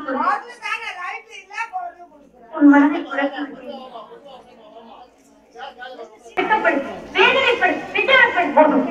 உன் மனதை குழப்பி விட்டேன். வெட்கப்படு, வேதனைப்படு, விசாரப்படு.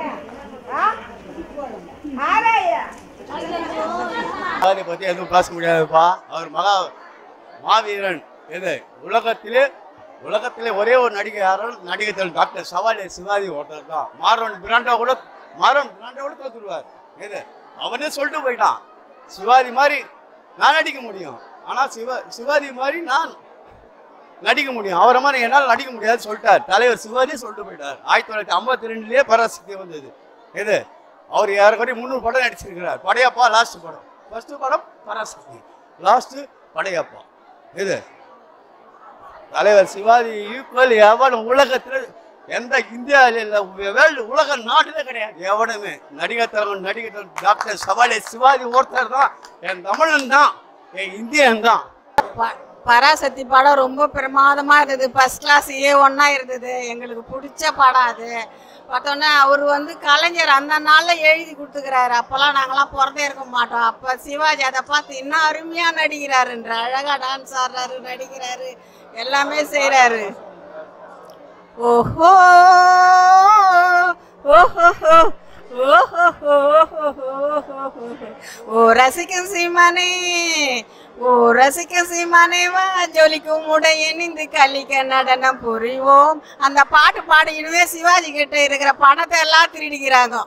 அதை பற்றி எதுவும் பேச முடியாதுப்பா அவர் மகா மாவீரன் எது உலகத்திலே உலகத்திலே ஒரே ஒரு நடிகை யாரும் நடிகை திரு டாக்டர் சவாலி சிவாஜி ஒருத்தர் தான் மாறன் பிராண்டா கூட மாறன் பிராண்டா கூட தோத்துருவார் எது அவனே சொல்லிட்டு போயிட்டான் சிவாஜி மாதிரி நான் நடிக்க முடியும் ஆனால் சிவா சிவாஜி மாதிரி நான் நடிக்க முடியும் அவரை மாதிரி என்னால் நடிக்க முடியாது சொல்லிட்டார் தலைவர் சிவாஜி சொல்லிட்டு போயிட்டார் ஆயிரத்தி தொள்ளாயிரத்தி ஐம்பத்தி ரெண்டுலேயே பராசக்தி வந்தது எது அவர் யாருக்கடி முந்நூறு படம் நடிச்சிருக்கிறார் படையப்பா லாஸ்ட் படம் ஃபர்ஸ்ட் படம் பராசக்தி லாஸ்ட் படையப்பா இது தலைவர் சிவாஜி ஈக்குவல் எவன் உலகத்தில் எந்த இந்தியாவில் இல்லை வேர்ல்டு உலக நாட்டிலே கிடையாது எவனுமே நடிகர் தலைவன் நடிகர் தலைவன் டாக்டர் சவாலி சிவாஜி ஒருத்தர் தான் என் தமிழன் தான் என் இந்தியன் தான் ப- பராசக்தி படம் ரொம்ப பிரமாதமா இருந்தது ஃபர்ஸ்ட் கிளாஸ் ஏ ஒன்னா இருந்தது எங்களுக்கு பிடிச்ச படம் அது பார்த்தோன்னே அவர் வந்து கலைஞர் அந்த நாளில் எழுதி கொடுத்துக்கிறாரு அப்போல்லாம் நாங்களாம் பிறந்தே இருக்க மாட்டோம் அப்போ சிவாஜி அதை பார்த்து இன்னும் அருமையாக நடிக்கிறாருன்ற அழகாக டான்ஸ் ஆடுறாரு நடிக்கிறாரு எல்லாமே செய்கிறாரு ஓஹோ ஓஹோ ஓஹோ ஓ ரசிக்கும் சீமானே ஓ ரசிக்கும் சீமானே வா ஜொலிக்கும் உடைய இணைந்து கலிக்க நடனம் புரிவோம் அந்த பாட்டு பாடிக்கிடுவே சிவாஜி கிட்ட இருக்கிற பணத்தை எல்லாம் திருடிக்கிறாங்க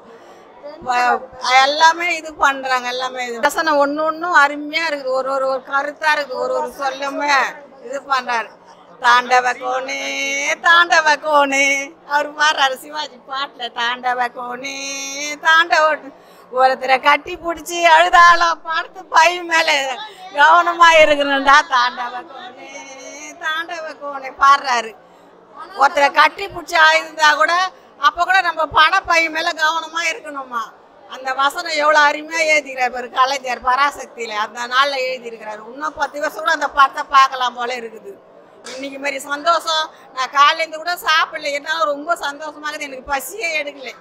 ப- எல்லாமே இது பண்றாங்க எல்லாமே இது வசனம் ஒன்று ஒன்றும் அருமையா இருக்குது ஒரு ஒரு ஒரு கருத்தா இருக்குது ஒரு ஒரு சொல்லுமே இது பண்றாரு தாண்டவ கோனே தாண்டவ கோனே அவர் மாறாரு சிவாஜி பாட்டுல தாண்டவ கோனே தாண்டவ ஒருத்தரை கட்டி பிடிச்சி அழுதாலும் படுத்து பை மேல கவனமா இருக்கணும்டா தாண்டவ கோனே தாண்டவ கோனே பாடுறாரு ஒருத்தரை கட்டி பிடிச்சி ஆயிருந்தா கூட அப்போ கூட நம்ம பண பை மேல கவனமா இருக்கணுமா அந்த வசனம் எவ்வளோ அருமையாக எழுதிக்கிறார் ஒரு கலைஞர் பராசக்தியில அந்த நாளில் எழுதியிருக்கிறாரு இன்னும் பத்து வருஷம் கூட அந்த படத்தை பார்க்கலாம் போல இருக்குது இன்னைக்கு மாதிரி சந்தோஷம் நான் காலையிலேருந்து கூட சாப்பிடல என்னால ரொம்ப சந்தோஷமா இருக்குது எனக்கு பசியே எடுக்கல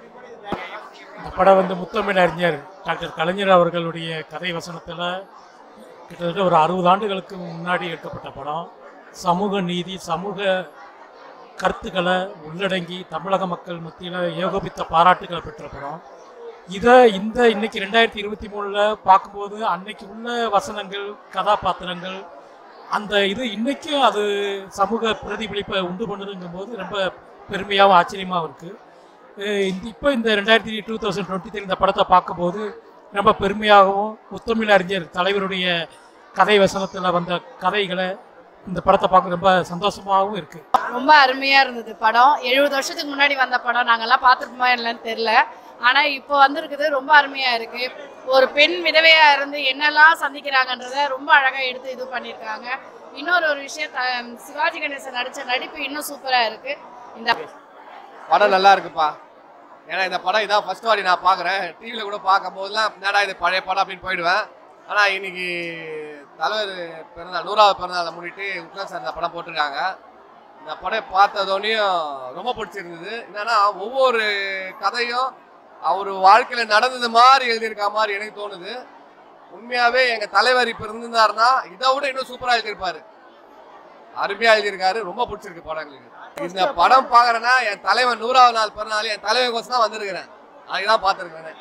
இந்த படம் வந்து முத்தமிழ் அறிஞர் டாக்டர் கலைஞர் அவர்களுடைய கதை வசனத்தில் கிட்டத்தட்ட ஒரு அறுபது ஆண்டுகளுக்கு முன்னாடி எடுக்கப்பட்ட படம் சமூக நீதி சமூக கருத்துக்களை உள்ளடங்கி தமிழக மக்கள் மத்தியில் ஏகோபித்த பாராட்டுகளை பெற்ற படம் இதை இந்த இன்னைக்கு ரெண்டாயிரத்தி இருபத்தி மூணில் பார்க்கும்போது அன்னைக்கு உள்ள வசனங்கள் கதாபாத்திரங்கள் அந்த இது இன்னைக்கும் அது சமூக பிரதிபலிப்பை உண்டு பண்ணுதுங்கும் போது ரொம்ப பெருமையாகவும் ஆச்சரியமாகவும் இருக்குது அஹ் இந்த இப்போ இந்த ரெண்டாயிரத்தி டூ தௌசண்ட் டுவெண்ட்டி த்ரீ இந்த படத்தை பார்க்கும்போது ரொம்ப பெருமையாகவும் முத்தமிழ் அறிஞர் தலைவருடைய கதை வசனத்தில் வந்த கதைகளை இந்த படத்தை பார்க்க ரொம்ப சந்தோஷமாகவும் இருக்குது ரொம்ப அருமையா இருந்தது படம் எழுபது வருஷத்துக்கு முன்னாடி வந்த படம் நாங்கெல்லாம் பார்த்துருப்போமா இல்லைன்னு தெரியல ஆனா இப்போ வந்திருக்குது ரொம்ப அருமையா இருக்கு ஒரு பெண் விதவையா இருந்து என்னெல்லாம் சந்திக்கிறாங்கன்றத ரொம்ப அழகா எடுத்து இது பண்ணியிருக்காங்க இன்னொரு ஒரு விஷயம் த- சிவாஜி கணேசன் நடிச்ச நடிப்பு இன்னும் சூப்பரா இருக்கு இந்த படம் நல்லா இருக்குப்பா ஏன்னா இந்த படம் இதான் ஃபர்ஸ்ட் வாட்டி நான் பார்க்குறேன் டிவியில் கூட பார்க்கும் போதெல்லாம் என்னடா இது பழைய படம் அப்படின்னு போயிடுவேன் ஆனால் இன்னைக்கு தலைவர் பிறந்தநாள் நூறாவது பிறந்தநாளை முன்னிட்டு உட்கார் சார் இந்த படம் போட்டிருக்காங்க இந்த படம் பார்த்ததோடையும் ரொம்ப பிடிச்சிருந்தது என்னன்னா ஒவ்வொரு கதையும் அவர் வாழ்க்கையில் நடந்தது மாதிரி எழுதியிருக்க மாதிரி எனக்கு தோணுது உண்மையாகவே எங்கள் தலைவர் இப்போ இருந்திருந்தாருன்னா இதை விட இன்னும் சூப்பராக எழுதியிருப்பாரு அருமையாக எழுதியிருக்காரு ரொம்ப பிடிச்சிருக்கு படம் எங்களுக்கு இந்த படம் பார்க்குறேன்னா என் தலைவன் நூறாவது நாள் பிறநாள் என் தலைவன் கோசம் தான் வந்திருக்கிறேன் அதுதான் பார்த்துருக்கேன்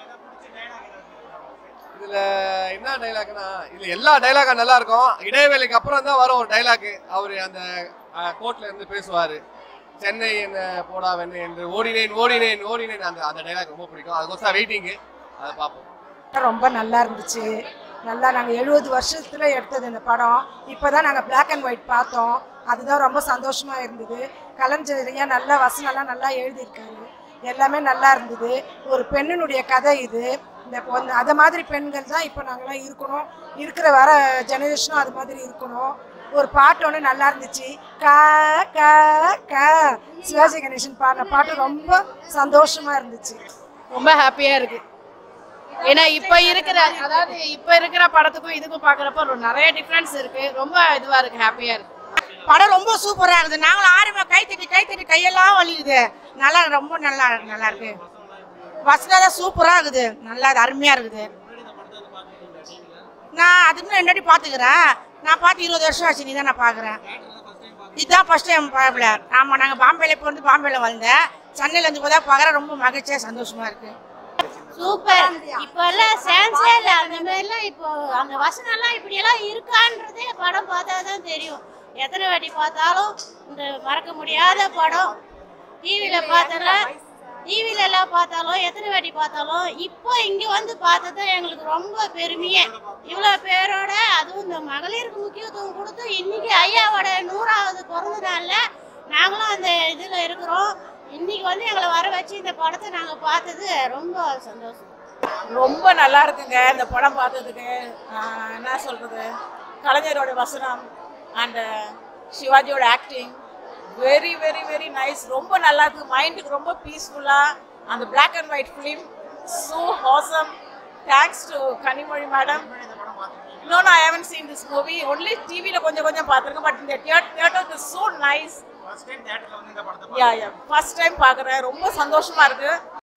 இதுல என்ன டைலாக்னா இதுல எல்லா டைலாகும் நல்லா இருக்கும் இடைவேளைக்கு அப்புறம் தான் வரும் ஒரு டைலாக் அவர் அந்த கோர்ட்ல இருந்து பேசுவாரு சென்னை என்ன போடா வெண்ணை என்று ஓடினேன் ஓடினேன் ஓடினேன் அந்த அந்த டைலாக் ரொம்ப பிடிக்கும் அதுக்கோசம் வெயிட்டிங்கு அதை பார்ப்போம் ரொம்ப நல்லா இருந்துச்சு நல்லா நாங்கள் எழுபது வருஷத்தில் எடுத்தது இந்த படம் இப்போ தான் நாங்கள் பிளாக் அண்ட் ஒயிட் பார்த்தோம் அதுதான் ரொம்ப சந்தோஷமாக இருந்தது கலைஞரையா நல்லா வசனம்லாம் நல்லா எழுதியிருக்காரு எல்லாமே நல்லா இருந்தது ஒரு பெண்ணினுடைய கதை இது இந்த பொண்ணு அதை மாதிரி பெண்கள் தான் இப்போ நாங்களாம் இருக்கணும் இருக்கிற வர ஜெனரேஷனும் அது மாதிரி இருக்கணும் ஒரு பாட்டு ஒன்று நல்லா இருந்துச்சு கா கா கா சிவாஜி கணேசன் பாடின பாட்டு ரொம்ப சந்தோஷமாக இருந்துச்சு ரொம்ப ஹாப்பியா இருக்கு ஏன்னா இப்ப இருக்கிற அதாவது இப்ப இருக்கிற படத்துக்கும் இதுக்கும் பாக்குறப்ப ஒரு நிறைய டிஃபரன்ஸ் இருக்கு ரொம்ப இதுவா இருக்கு ஹாப்பியா இருக்கு படம் ரொம்ப சூப்பரா இருக்குது நாங்களும் ஆரம்ப கை தட்டி கை தட்டி கையெல்லாம் வலிக்குது நல்லா ரொம்ப நல்லா நல்லா இருக்கு வசனம் சூப்பரா இருக்குது நல்லா இது அருமையா இருக்குது நான் அதுக்கு முன்னாடி ரெண்டு வாட்டி பார்த்துக்கிறேன் நான் பார்த்து இருபது வருஷம் ஆச்சு நீ தான் நான் பார்க்குறேன் இதுதான் ஃபர்ஸ்ட் டைம் பார்க்கல ஆமாம் நாங்கள் பாம்பேல இப்போ வந்து பாம்பேல வந்தேன் சென்னையில் இருந்து இப்போ தான் பார்க்குறேன் ரொம்ப மகிழ்ச்சியாக சந்தோஷமா இருக்கு சூப்பர் இப்போ எல்லாம் சான்ஸே இல்லை அந்த மாதிரிலாம் இப்போ அங்கே வசனம்லாம் இப்படியெல்லாம் இருக்கான்றதே படம் பார்த்தா தான் தெரியும் எத்தனை வாட்டி பார்த்தாலும் இந்த மறக்க முடியாத படம் டிவியில் பார்த்தல டிவில எல்லாம் பார்த்தாலும் எத்தனை வாட்டி பார்த்தாலும் இப்போ இங்கே வந்து பார்த்தது எங்களுக்கு ரொம்ப பெருமையே இவ்வளோ பேரோட அதுவும் இந்த மகளிருக்கு முக்கியத்துவம் கொடுத்து இன்னைக்கு ஐயாவோட நூறாவது பிறந்த நாளில் நாங்களும் அந்த இதில் இருக்கிறோம் இன்னைக்கு வந்து எங்களை வர வச்சு இந்த படத்தை நாங்கள் பார்த்தது ரொம்ப சந்தோஷம் ரொம்ப நல்லா இருக்குங்க இந்த படம் பார்த்ததுக்கு ஆஹ் என்ன சொல்றது கலைஞரோட வசனம் அண்ட் சிவாஜியோட acting very very very nice ரொம்ப நல்லா இருக்கு மைண்டுக்கு ரொம்ப பீஸ்ஃபுல்லாக அந்த Black and white film so awesome thanks to Kanimozhi madam No, no, I haven't seen this movie. Only TV ல கொஞ்சம் கொஞ்சம் பார்த்துருக்கேன் பட் இந்த theatre is so nice yeah yeah first time பார்க்குறேன் ரொம்ப சந்தோஷமா இருக்கு